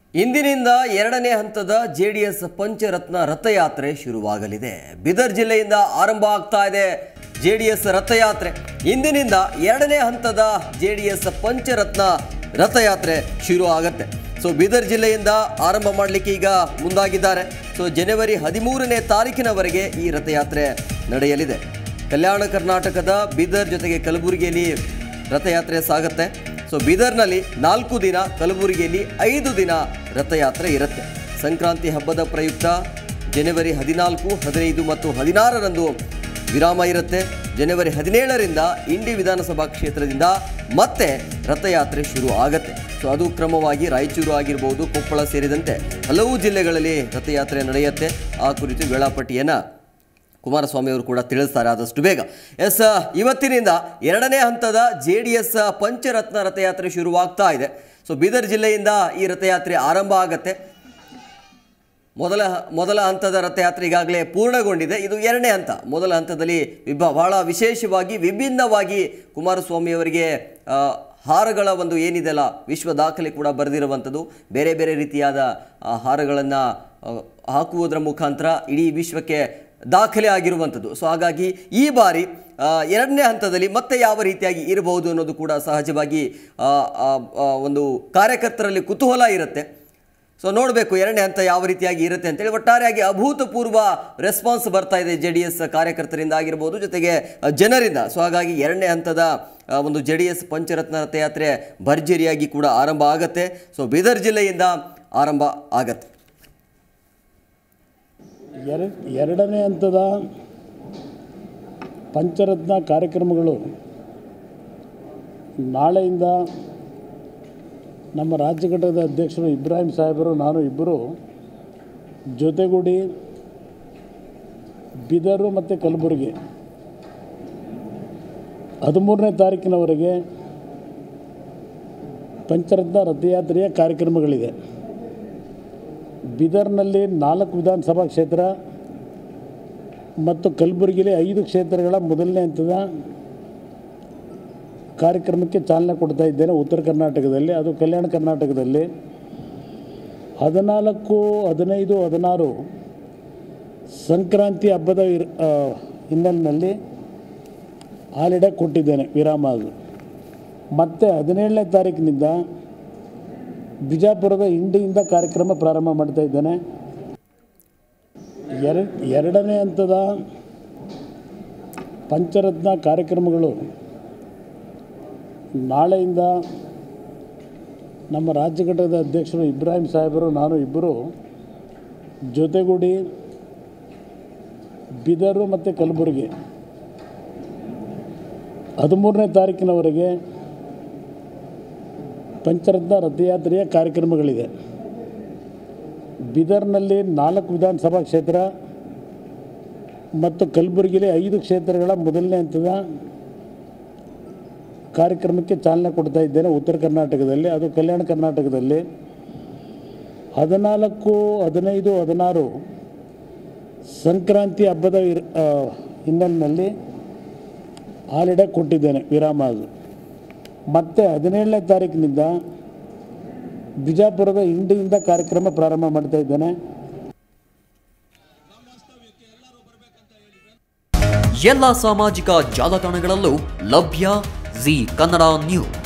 ಇಂದಿನಿಂದ ಎರಡನೇ ಹಂತದ ಜೆಡಿಎಸ್ ಪಂಚರತ್ನ ರಥಯಾತ್ರೆ ಶುರುವಾಗಲಿದೆ ಬೀದರ್ ಜಿಲ್ಲೆಯಿಂದ ಆರಂಭ ಆಗ್ತಾ ಇದೆ ಜೆಡಿಎಸ್ ರಥಯಾತ್ರೆ ಇಂದಿನಿಂದ ಎರಡನೇ ಹಂತದ ಜೆಡಿಎಸ್ ಪಂಚರತ್ನ ರಥಯಾತ್ರೆ ಶುರು ಆಗತ್ತೆ ಸೊ ಬೀದರ್ ಜಿಲ್ಲೆಯಿಂದ ಆರಂಭ ಮಾಡಲಿಕ್ಕೆ ಈಗ ಮುಂದಾಗಿದ್ದಾರೆ ಸೊ ಜನವರಿ ಹದಿಮೂರನೇ ತಾರೀಕಿನವರೆಗೆ ಈ ರಥಯಾತ್ರೆ ನಡೆಯಲಿದೆ ಕಲ್ಯಾಣ ಕರ್ನಾಟಕದ ಬೀದರ್ ಜೊತೆಗೆ ಕಲಬುರಗಿಯಲ್ಲಿ ರಥಯಾತ್ರೆ ಸಾಗುತ್ತೆ ಸೊ ಬೀದರ್ನಲ್ಲಿ ನಾಲ್ಕು ದಿನ ಕಲಬುರಗಿಯಲ್ಲಿ ಐದು ದಿನ ರಥಯಾತ್ರೆ ಇರುತ್ತೆ ಸಂಕ್ರಾಂತಿ ಹಬ್ಬದ ಪ್ರಯುಕ್ತ ಜನವರಿ ಹದಿನಾಲ್ಕು ಹದಿನೈದು ಮತ್ತು ಹದಿನಾರರಂದು ವಿರಾಮ ಇರುತ್ತೆ ಜನವರಿ ಹದಿನೇಳರಿಂದ ಇಂಡಿ ವಿಧಾನಸಭಾ ಕ್ಷೇತ್ರದಿಂದ ಮತ್ತೆ ರಥಯಾತ್ರೆ ಶುರು ಆಗತ್ತೆ ಸೊ ಅದು ಕ್ರಮವಾಗಿ ರಾಯಚೂರು ಆಗಿರ್ಬೋದು ಕೊಪ್ಪಳ ಸೇರಿದಂತೆ ಹಲವು ಜಿಲ್ಲೆಗಳಲ್ಲಿ ರಥಯಾತ್ರೆ ನಡೆಯುತ್ತೆ ಆ ಕುರಿತು ವೇಳಾಪಟ್ಟಿಯನ್ನು ಕುಮಾರಸ್ವಾಮಿ ಅವರು ಕೂಡ ತಿಳಿಸ್ತಾರೆ ಆದಷ್ಟು ಬೇಗ ಎಸ್ ಇವತ್ತಿನಿಂದ ಎರಡನೇ ಹಂತದ ಜೆ ಡಿ ಎಸ್ ಪಂಚರತ್ನ ರಥಯಾತ್ರೆ ಶುರುವಾಗ್ತಾ ಇದೆ ಸೊ ಬೀದರ್ ಜಿಲ್ಲೆಯಿಂದ ಈ ರಥಯಾತ್ರೆ ಆರಂಭ ಆಗತ್ತೆ ಮೊದಲ ಮೊದಲ ಹಂತದ ರಥಯಾತ್ರೆ ಈಗಾಗಲೇ ಪೂರ್ಣಗೊಂಡಿದೆ ಇದು ಎರಡನೇ ಹಂತ ಮೊದಲ ಹಂತದಲ್ಲಿ ವಿಭ ಬಹಳ ವಿಶೇಷವಾಗಿ ವಿಭಿನ್ನವಾಗಿ ಕುಮಾರಸ್ವಾಮಿ ಅವರಿಗೆ ಆ, ಹಾರಗಳ ಒಂದು ಏನಿದೆಲ್ಲ ವಿಶ್ವ ದಾಖಲೆ ಕೂಡ ಬರೆದಿರುವಂಥದ್ದು ಬೇರೆ ಬೇರೆ ರೀತಿಯಾದ ಆ, ಹಾರಗಳನ್ನು ಆ, ಹಾಕುವುದರ ಮುಖಾಂತರ ಇಡೀ ವಿಶ್ವಕ್ಕೆ ದಾಖಲೆ ಆಗಿರುವಂಥದ್ದು ಸೊ ಹಾಗಾಗಿ ಈ ಬಾರಿ ಆ, ಎರಡನೇ ಹಂತದಲ್ಲಿ ಮತ್ತೆ ಯಾವ ರೀತಿಯಾಗಿ ಇರಬಹುದು ಅನ್ನೋದು ಕೂಡ ಸಹಜವಾಗಿ ಆ, ಆ, ಆ, ಒಂದು ಕಾರ್ಯಕರ್ತರಲ್ಲಿ ಕುತೂಹಲ ಇರುತ್ತೆ ಸೊ ನೋಡಬೇಕು ಎರಡನೇ ಹಂತ ಯಾವ ರೀತಿಯಾಗಿ ಇರುತ್ತೆ ಅಂತೇಳಿ ಒಟ್ಟಾರೆಯಾಗಿ ಅಭೂತಪೂರ್ವ ರೆಸ್ಪಾನ್ಸ್ ಬರ್ತಾ ಇದೆ ಜೆ ಡಿ ಎಸ್ ಕಾರ್ಯಕರ್ತರಿಂದ ಆಗಿರ್ಬೋದು ಜೊತೆಗೆ ಅ, ಜನರಿಂದ ಸೊ ಹಾಗಾಗಿ ಎರಡನೇ ಹಂತದ ಆ, ಒಂದು ಜೆ ಡಿ ಎಸ್ ಪಂಚರತ್ನ ರಥಯಾತ್ರೆ ಭರ್ಜರಿಯಾಗಿ ಕೂಡ ಆರಂಭ ಆಗತ್ತೆ ಸೊ ಬೀದರ್ ಜಿಲ್ಲೆಯಿಂದ ಆರಂಭ ಆಗತ್ತೆ ಎರಡು ಎರಡನೇ ಹಂತದ ಪಂಚರತ್ನ ಕಾರ್ಯಕ್ರಮಗಳು ನಾಳೆಯಿಂದ ನಮ್ಮ ರಾಜ್ಯ ಘಟಕದ ಅಧ್ಯಕ್ಷರು ಇಬ್ರಾಹಿಂ ಸಾಹೇಬರು ನಾನು ಇಬ್ಬರು ಜೊತೆಗೂಡಿ ಬೀದರು ಮತ್ತು ಕಲಬುರಗಿ ಹದಿಮೂರನೇ ತಾರೀಕಿನವರೆಗೆ ಪಂಚರತ್ನ ರಥಯಾತ್ರೆಯ ಕಾರ್ಯಕ್ರಮಗಳಿದೆ ಬೀದರ್ನಲ್ಲಿ ನಾಲ್ಕು ವಿಧಾನಸಭಾ ಕ್ಷೇತ್ರ ಮತ್ತು ಕಲಬುರಗಿಲಿ ಐದು ಕ್ಷೇತ್ರಗಳ ಮೊದಲನೇ ಹಂತದ ಕಾರ್ಯಕ್ರಮಕ್ಕೆ ಚಾಲನೆ ಕೊಡ್ತಾ ಇದ್ದೇನೆ ಉತ್ತರ ಕರ್ನಾಟಕದಲ್ಲಿ ಅದು ಕಲ್ಯಾಣ ಕರ್ನಾಟಕದಲ್ಲಿ ಹದಿನಾಲ್ಕು ಹದಿನೈದು ಹದಿನಾರು ಸಂಕ್ರಾಂತಿ ಹಬ್ಬದ ವಿರ್- ಆ, ಹಿನ್ನೆಲೆಯಲ್ಲಿ ಹಾಲಿಡೇ ಕೊಟ್ಟಿದ್ದೇನೆ ವಿರಾಮ ಅದು ಮತ್ತು ಹದಿನೇಳನೇ ತಾರೀಕಿನಿಂದ ಬಿಜಾಪುರದ ಇಂಡಿಯಿಂದ ಕಾರ್ಯಕ್ರಮ ಪ್ರಾರಂಭ ಮಾಡ್ತಾ ಇದ್ದೇನೆ ಎರಡು ಎರಡನೇ ಹಂತದ ಪಂಚರತ್ನ ಕಾರ್ಯಕ್ರಮಗಳು ನಾಳೆಯಿಂದ ನಮ್ಮ ರಾಜ್ಯ ಘಟಕದ ಅಧ್ಯಕ್ಷರು ಇಬ್ರಾಹಿಂ ಸಾಹೇಬರು ನಾನು ಇಬ್ಬರು ಜೊತೆಗೂಡಿ ಬೀದರು ಮತ್ತು ಕಲಬುರಗಿ ಹದಿಮೂರನೇ ತಾರೀಕಿನವರೆಗೆ ಪಂಚರತ್ನ ರಥಯಾತ್ರೆಯ ಕಾರ್ಯಕ್ರಮಗಳಿದೆ ಬೀದರ್ನಲ್ಲಿ ನಾಲ್ಕು ವಿಧಾನಸಭಾ ಕ್ಷೇತ್ರ ಮತ್ತು ಕಲಬುರಗಿಲಿ ಐದು ಕ್ಷೇತ್ರಗಳ ಮೊದಲನೇ ಹಂತದ ಕಾರ್ಯಕ್ರಮಕ್ಕೆ ಚಾಲನೆ ಕೊಡ್ತಾ ಇದ್ದೇನೆ ಉತ್ತರ ಕರ್ನಾಟಕದಲ್ಲಿ ಅದು ಕಲ್ಯಾಣ ಕರ್ನಾಟಕದಲ್ಲಿ ಹದಿನಾಲ್ಕು ಹದಿನೈದು ಹದಿನಾರು ಸಂಕ್ರಾಂತಿ ಹಬ್ಬದ ವಿರ್- ಆ, ಹಿನ್ನೆಲೆಯಲ್ಲಿ ಹಾಲಿಡೇ ಕೊಟ್ಟಿದ್ದೇನೆ ವಿರಾಮ ಅದು ಮತ್ತು ಹದಿನೇಳನೇ ತಾರೀಕಿನಿಂದ ಬಿಜಾಪುರದ ಇಂಡಿಯಿಂದ ಕಾರ್ಯಕ್ರಮ ಪ್ರಾರಂಭ ಮಾಡ್ತಾ ಇದ್ದೇನೆ ಎಲ್ಲ ಸಾಮಾಜಿಕ ಜಾಲತಾಣಗಳಲ್ಲೂ ಲಭ್ಯ ಜಿ ಕನ್ನಡ ನ್ಯೂಸ್